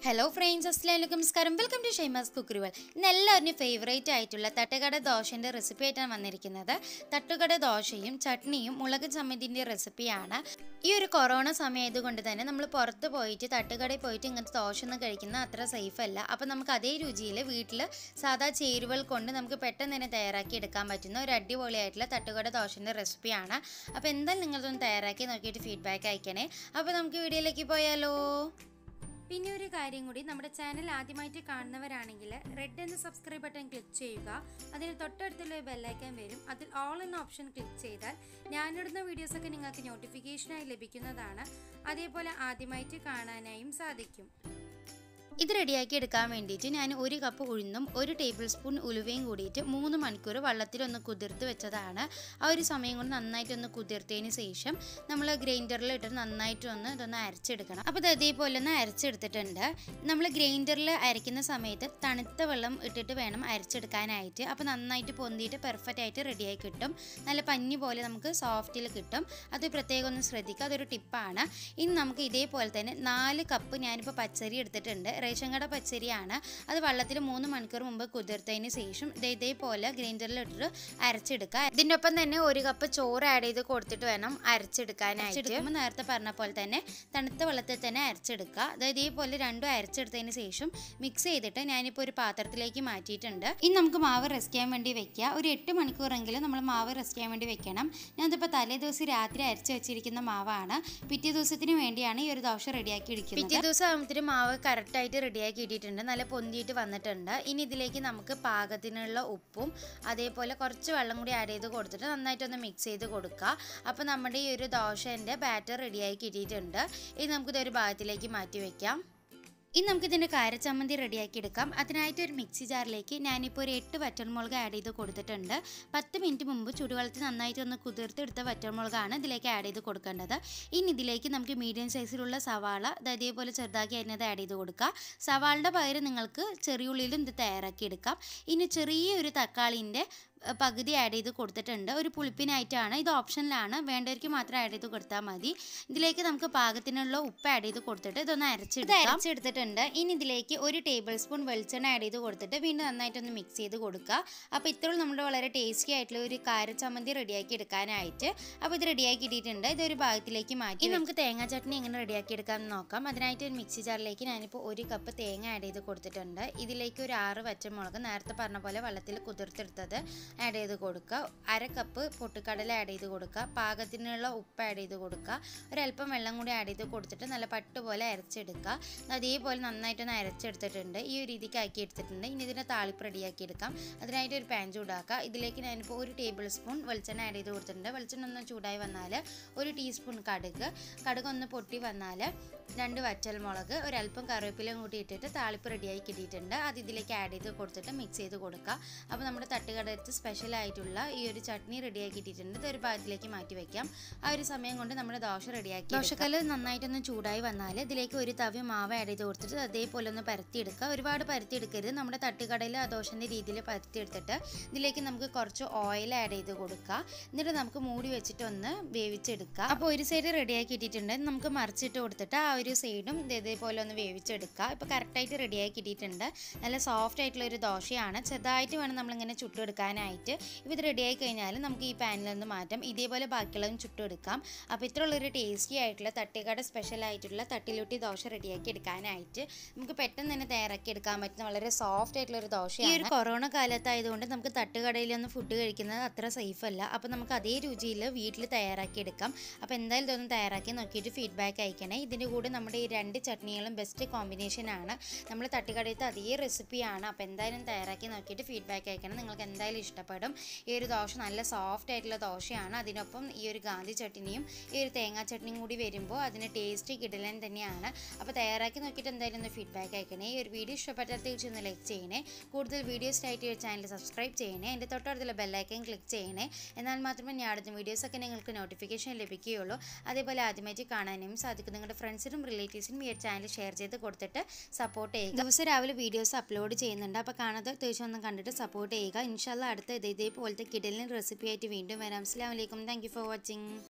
hello friends അസ്ലാം വലൈക്കും നമസ്കാരം വെൽക്കം ടു ഷൈമാസ് കുക്കറിവൽ ഇന്ന് എല്ലാവരുടെയും ഫേവറേറ്റ് ആയിട്ടുള്ള തട്ടുകട ദോശൻ്റെ റെസിപ്പി ആയിട്ടാണ് വന്നിരിക്കുന്നത് തട്ടുകട ദോശയും ചട്നിയും മുളക് ചമ്മന്തിൻ്റെ റെസിപ്പിയാണ് ഈ ഒരു കൊറോണ സമയമായതുകൊണ്ട് തന്നെ നമ്മൾ പുറത്ത് പോയിട്ട് തട്ടുകടയിൽ പോയിട്ട് ഇങ്ങനത്തെ ദോശ ഒന്നും കഴിക്കുന്നത് അത്ര സേഫ് അല്ല അപ്പോൾ നമുക്ക് അതേ രുചിയിൽ വീട്ടിൽ സാധാ ചേരുവകൾ കൊണ്ട് നമുക്ക് പെട്ടെന്ന് തന്നെ തയ്യാറാക്കി എടുക്കാൻ പറ്റുന്ന ഒരു അടിപൊളിയായിട്ടുള്ള തട്ടുകട ദോശൻ്റെ റെസിപ്പിയാണ് അപ്പോൾ എന്തായാലും നിങ്ങളതൊന്ന് തയ്യാറാക്കി നോക്കിയിട്ട് ഫീഡ്ബാക്ക് അയക്കണേ അപ്പോൾ നമുക്ക് വീഡിയോയിലേക്ക് പോയാലോ പിന്നെ ഒരു കാര്യം കൂടി നമ്മുടെ ചാനൽ ആദ്യമായിട്ട് കാണുന്നവരാണെങ്കിൽ റെഡ് എന്ന സബ്സ്ക്രൈബ് ബട്ടൺ ക്ലിക്ക് ചെയ്യുക അതിന് തൊട്ടടുത്തുള്ള ഒരു ബെല്ലൈക്കൻ വരും അതിൽ ഓൾ എന്ന ഓപ്ഷൻ ക്ലിക്ക് ചെയ്താൽ ഞാനിടുന്ന വീഡിയോസൊക്കെ നിങ്ങൾക്ക് നോട്ടിഫിക്കേഷനായി ലഭിക്കുന്നതാണ് അതേപോലെ ആദ്യമായിട്ട് കാണാനായും സാധിക്കും ഇത് റെഡിയാക്കി എടുക്കാൻ വേണ്ടിയിട്ട് ഞാൻ ഒരു കപ്പ് ഉഴുന്നും ഒരു ടേബിൾ സ്പൂൺ ഉലുവയും കൂടിയിട്ട് മൂന്ന് മണിക്കൂർ വെള്ളത്തിലൊന്ന് കുതിർത്ത് വെച്ചതാണ് ആ ഒരു സമയം കൊണ്ട് നന്നായിട്ടൊന്ന് കുതിർത്തതിന് ശേഷം നമ്മൾ ഗ്രൈൻഡറിൽ ഇട്ട് നന്നായിട്ടൊന്ന് ഇതൊന്ന് അരച്ചെടുക്കണം അപ്പോൾ ഇത് ഇതേപോലെ ഒന്ന് അരച്ചെടുത്തിട്ടുണ്ട് നമ്മൾ ഗ്രൈൻഡറിൽ അരയ്ക്കുന്ന സമയത്ത് തണുത്ത വെള്ളം ഇട്ടിട്ട് വേണം അരച്ചെടുക്കാനായിട്ട് അപ്പോൾ നന്നായിട്ട് പൊന്തിയിട്ട് പെർഫെക്റ്റ് ആയിട്ട് റെഡിയായി കിട്ടും നല്ല പഞ്ഞി പോലെ നമുക്ക് സോഫ്റ്റിൽ കിട്ടും അത് പ്രത്യേകം ഒന്ന് ശ്രദ്ധിക്കുക അതൊരു ടിപ്പാണ് ഇനി നമുക്ക് ഇതേപോലെ തന്നെ നാല് കപ്പ് ഞാനിപ്പോൾ പച്ചരി എടുത്തിട്ടുണ്ട് റേഷൻ കട പച്ചരിയാണ് അത് വെള്ളത്തിൽ മൂന്ന് മണിക്കൂർ മുമ്പ് കുതിർത്തതിന് ശേഷം ദേ ഇതേപോലെ ഗ്രൈൻഡറിൽ ഇട്ടിട്ട് അരച്ചെടുക്കുക ഇതിൻ്റെ ഒപ്പം തന്നെ ഒരു കപ്പ് ചോറ് ആഡ് ചെയ്ത് കൊടുത്തിട്ട് വേണം അരച്ചെടുക്കാനായിട്ട് നേരത്തെ പറഞ്ഞ പോലെ തന്നെ തണുത്ത വെള്ളത്തിൽ തന്നെ അരച്ചെടുക്കുക അതായത് ഇതേപോലെ രണ്ടും അരച്ചെടുത്തതിന് ശേഷം മിക്സ് ചെയ്തിട്ട് ഞാനിപ്പോൾ ഒരു പാത്രത്തിലേക്ക് മാറ്റിയിട്ടുണ്ട് ഇനി നമുക്ക് മാവ് റെസ്റ്റ് ചെയ്യാൻ വേണ്ടി വെക്കുക ഒരു എട്ട് മണിക്കൂറെങ്കിലും നമ്മൾ മാവ് റെസ്റ്റ് ചെയ്യാൻ വേണ്ടി വെക്കണം ഞാനിപ്പോൾ തലേ ദിവസം രാത്രി അരച്ച് വെച്ചിരിക്കുന്ന മാവാണ് പിറ്റേ ദിവസത്തിന് വേണ്ടിയാണ് ഈ ഒരു ദോശ റെഡിയാക്കി ഇരിക്കുന്നത് പിറ്റേ ദിവസം ആകുമ്പോഴത്തേനും മാവ് കറക്റ്റായിട്ട് റെഡിയാക്കി ഇട്ടിട്ടുണ്ട് നല്ല പൊന്തിയിട്ട് വന്നിട്ടുണ്ട് ഇനി ഇതിലേക്ക് നമുക്ക് പാകത്തിനുള്ള ഉപ്പും അതേപോലെ കുറച്ച് വെള്ളം കൂടി ആഡ് ചെയ്ത് കൊടുത്തിട്ട് നന്നായിട്ടൊന്ന് മിക്സ് ചെയ്ത് കൊടുക്കുക അപ്പോൾ നമ്മുടെ ഈ ഒരു ദോശൻ്റെ ബാറ്റർ റെഡിയായി കിട്ടിയിട്ടുണ്ട് ഇനി നമുക്കിതൊരു ഭാഗത്തിലേക്ക് മാറ്റി വയ്ക്കാം ഇനി നമുക്കിതിൻ്റെ കാരച്ചമ്മന്തി റെഡിയാക്കി എടുക്കാം അതിനായിട്ട് ഒരു മിക്സി ജാറിലേക്ക് ഞാനിപ്പോൾ ഒരു എട്ട് വറ്റൽമുളക് ആഡ് ചെയ്ത് കൊടുത്തിട്ടുണ്ട് പത്ത് മിനിറ്റ് മുമ്പ് ചൂടുവെള്ളത്തിൽ നന്നായിട്ട് ഒന്ന് കുതിർത്തെടുത്ത വറ്റൽമുളകാണ് ഇതിലേക്ക് ആഡ് ചെയ്ത് കൊടുക്കേണ്ടത് ഇനി ഇതിലേക്ക് നമുക്ക് മീഡിയം സൈസിലുള്ള സവാള അത് അതേപോലെ ചെറുതാക്കി അരിഞ്ഞത് ആഡ് ചെയ്ത് കൊടുക്കുക സവാളയുടെ പകരം നിങ്ങൾക്ക് ചെറിയുള്ളിയിലും ഇത് തയ്യാറാക്കി എടുക്കാം ഇനി ചെറിയൊരു തക്കാളിൻ്റെ പകുതി ആഡ് ചെയ്ത് കൊടുത്തിട്ടുണ്ട് ഒരു പുളിപ്പിനായിട്ടാണ് ഇത് ഓപ്ഷനിലാണ് വേണ്ടവർക്ക് മാത്രം ആഡ് ചെയ്ത് കൊടുത്താൽ മതി ഇതിലേക്ക് നമുക്ക് പാകത്തിനുള്ള ഉപ്പ് ആഡ് ചെയ്ത് കൊടുത്തിട്ട് ഇതൊന്ന് അരച്ചെടുക്കാം അരച്ചെടുത്തിട്ടുണ്ട് ഇനി ഇതിലേക്ക് ഒരു ടേബിൾ സ്പൂൺ വെളിച്ചെണ്ണ ആഡ് ചെയ്ത് കൊടുത്തിട്ട് വീണ്ടും നന്നായിട്ടൊന്ന് മിക്സ് ചെയ്ത് കൊടുക്കുക അപ്പോൾ ഇത്രയും നമ്മുടെ വളരെ ടേസ്റ്റി ആയിട്ടുള്ള ഒരു കാരച്ചമ്മന്തി റെഡിയാക്കി എടുക്കാനായിട്ട് അപ്പോൾ ഇത് റെഡിയാക്കി ഇട്ടിട്ടുണ്ട് ഇതൊരു ഭാഗത്തിലേക്ക് മാറ്റി ഇനി നമുക്ക് തേങ്ങാ ചട്നി എങ്ങനെ റെഡിയാക്കി എടുക്കാമെന്ന് നോക്കാം അതിനായിട്ട് ഒരു മിക്സി ജാറിലേക്ക് ഞാനിപ്പോൾ ഒരു കപ്പ് തേങ്ങ ആഡ് ചെയ്ത് കൊടുത്തിട്ടുണ്ട് ഇതിലേക്ക് ഒരു ആറ് പച്ചമുളക് നേരത്തെ പറഞ്ഞ പോലെ വെള്ളത്തിൽ കുതിർത്തെടുത്തത് ആഡ് ചെയ്ത് കൊടുക്കുക അര കപ്പ് പൊട്ടുകടല ആഡ് ചെയ്ത് കൊടുക്കുക പാകത്തിനുള്ള ഉപ്പ് ആഡ് ചെയ്ത് കൊടുക്കുക ഒരല്പം വെള്ളം കൂടി ആഡ് ചെയ്ത് കൊടുത്തിട്ട് നല്ല പട്ട് പോലെ അരച്ചെടുക്കുക അതേപോലെ നന്നായിട്ടൊന്ന് അരച്ചെടുത്തിട്ടുണ്ട് ഈ ഒരു രീതിക്ക് ആക്കി എടുത്തിട്ടുണ്ട് ഇനി ഇതിനെ താളിപ്പ് റെഡിയാക്കി എടുക്കാം അതിനായിട്ട് ഒരു പാൻ ചൂടാക്കുക ഇതിലേക്ക് ഞാനിപ്പോൾ ഒരു ടേബിൾ സ്പൂൺ വെളിച്ചെണ്ണ ആഡ് ചെയ്ത് കൊടുത്തിട്ടുണ്ട് വെളിച്ചെണ്ണ ഒന്ന് ചൂടായി വന്നാൽ ഒരു ടീസ്പൂൺ കടുക് കടുക് ഒന്ന് പൊട്ടി വന്നാൽ രണ്ട് വറ്റൽമുളക് ഒരല്പം കറിവേപ്പിലയും കൂടി ഇട്ടിട്ട് താളിപ്പ് റെഡിയായി കിട്ടിയിട്ടുണ്ട് അത് ഇതിലേക്ക് ആഡ് ചെയ്ത് കൊടുത്തിട്ട് മിക്സ് ചെയ്ത് കൊടുക്കുക അപ്പോൾ നമ്മുടെ തട്ടുകടത്ത് സ്പെഷ്യൽ ആയിട്ടുള്ള ഈ ഒരു ചട്നി റെഡിയാക്കി ഇട്ടിട്ടുണ്ട് ഇത് ഒരു ഭാഗത്തിലേക്ക് മാറ്റി വെക്കാം ആ ഒരു സമയം കൊണ്ട് നമ്മുടെ ദോശ റെഡിയാക്കി ദോശക്കല്ല് നന്നായിട്ടൊന്ന് ചൂടായി വന്നാൽ ഇതിലേക്ക് ഒരു തവി മാവ് ആഡ് ചെയ്ത് കൊടുത്തിട്ട് അതേപോലെ ഒന്ന് പരത്തിയെടുക്കുക ഒരുപാട് പരത്തിയെടുക്കരുത് നമ്മുടെ തട്ടുകടയിൽ ആ ദോശൻ്റെ രീതിയിൽ പരത്തിയെടുത്തിട്ട് ഇതിലേക്ക് നമുക്ക് കുറച്ച് ഓയിൽ ആഡ് ചെയ്ത് കൊടുക്കുക എന്നിട്ട് നമുക്ക് മൂടി വെച്ചിട്ട് ഒന്ന് വേവിച്ചെടുക്കുക അപ്പോൾ ഒരു സൈഡ് റെഡിയാക്കി ഇട്ടിട്ടുണ്ട് നമുക്ക് മറിച്ചിട്ട് കൊടുത്തിട്ട് ആ ഒരു സൈഡും ഇതേപോലെ ഒന്ന് വേവിച്ചെടുക്കുക ഇപ്പോൾ കറക്റ്റായിട്ട് റെഡിയാക്കി ഇട്ടിട്ടുണ്ട് നല്ല സോഫ്റ്റ് ആയിട്ടുള്ള ഒരു ദോശയാണ് ചെറുതായിട്ട് വേണം നമ്മളിങ്ങനെ ചുട്ടെടുക്കാനായിട്ട് ഇപ്പോൾ ഇത് റെഡിയായി കഴിഞ്ഞാൽ നമുക്ക് ഈ പാനിൽ നിന്ന് മാറ്റാം ഇതേപോലെ ബാക്കിയുള്ളതും ചുട്ടെടുക്കാം അപ്പോൾ ഇത്രയുള്ളൊരു ടേസ്റ്റി ആയിട്ടുള്ള തട്ടിക്കട സ്പെഷ്യൽ ആയിട്ടുള്ള തട്ടിലൊട്ടി ദോശ റെഡിയാക്കി എടുക്കാനായിട്ട് നമുക്ക് പെട്ടെന്ന് തന്നെ തയ്യാറാക്കി എടുക്കാൻ പറ്റുന്ന വളരെ സോഫ്റ്റ് ആയിട്ടുള്ള ഒരു ദോശയാണ് ഈ ഒരു കൊറോണ കാലത്തായതുകൊണ്ട് നമുക്ക് തട്ടുകടയിലൊന്നും ഫുഡ് കഴിക്കുന്നത് അത്ര സേഫ് അല്ല അപ്പോൾ നമുക്ക് അതേ രുചിയിൽ വീട്ടിൽ തയ്യാറാക്കി എടുക്കാം അപ്പോൾ എന്തായാലും ഇതൊന്ന് തയ്യാറാക്കി നോക്കിയിട്ട് ഫീഡ്ബാക്ക് അയക്കണേ ഇതിൻ്റെ കൂടെ നമ്മുടെ ഈ രണ്ട് ചട്നികളും ബെസ്റ്റ് കോമ്പിനേഷൻ ആണ് നമ്മൾ തട്ടുകടയത്തെ അതേ റെസിപ്പിയാണ് അപ്പോൾ എന്തായാലും തയ്യാറാക്കി നോക്കിയിട്ട് ഫീഡ്ബാക്ക് അയക്കണം നിങ്ങൾക്ക് എന്തായാലും ഇഷ്ടപ്പെടും ഈ ഒരു ദോശ നല്ല സോഫ്റ്റ് ആയിട്ടുള്ള ദോശയാണ് അതിനൊപ്പം ഈ ഒരു ഗാന്ധി ചട്നിയും ഈ ഒരു തേങ്ങാ ചട്നിയും കൂടി വരുമ്പോൾ അതിന് ടേസ്റ്റ് കിടലൻ തന്നെയാണ് അപ്പോൾ തയ്യാറാക്കി നോക്കിയിട്ട് എന്തായാലും ഒന്ന് ഫീഡ്ബാക്ക് അയക്കണേ ഈ ഒരു വീഡിയോ ഇഷ്ടപ്പെട്ടാൽ തീർച്ചയായും ലൈക്ക് ചെയ്യണേ കൂടുതൽ വീഡിയോസ് ആയിട്ട് ഈ ചാനൽ സബ്സ്ക്രൈബ് ചെയ്യണേ എൻ്റെ തൊട്ടടുത്തുള്ള ബെല്ലൈക്കൻ ക്ലിക്ക് ചെയ്യണേ എന്നാൽ മാത്രമേ ഞാൻ അടുത്ത വീഡിയോസൊക്കെ നിങ്ങൾക്ക് നോട്ടിഫിക്കേഷൻ ലഭിക്കുകയുള്ളൂ അതേപോലെ ആദ്യമായിട്ട് കാണാനും സാധിക്കും നിങ്ങളുടെ ഫ്രണ്ട്സിനും റിലേറ്റീവ്സിനും ഈ ഒരു ചാനൽ ഷെയർ ചെയ്ത് കൊടുത്തിട്ട് സപ്പോർട്ട് ചെയ്യുക ദിവസം രാവിലെ വീഡിയോസ് അപ്ലോഡ് ചെയ്യുന്നുണ്ട് അപ്പോൾ കാണാതെ തീർച്ചയായും ഒന്ന് കണ്ടിട്ട് സപ്പോർട്ട് ചെയ്യുക ഇൻഷാല്ല അടുത്ത ഇതേപോലത്തെ കിടലിൻ റെസിപ്പി ആയിട്ട് വീണ്ടും വരാം അസ്സാം വലൈക്കും താങ്ക് യു ഫോർ വാച്ചിങ്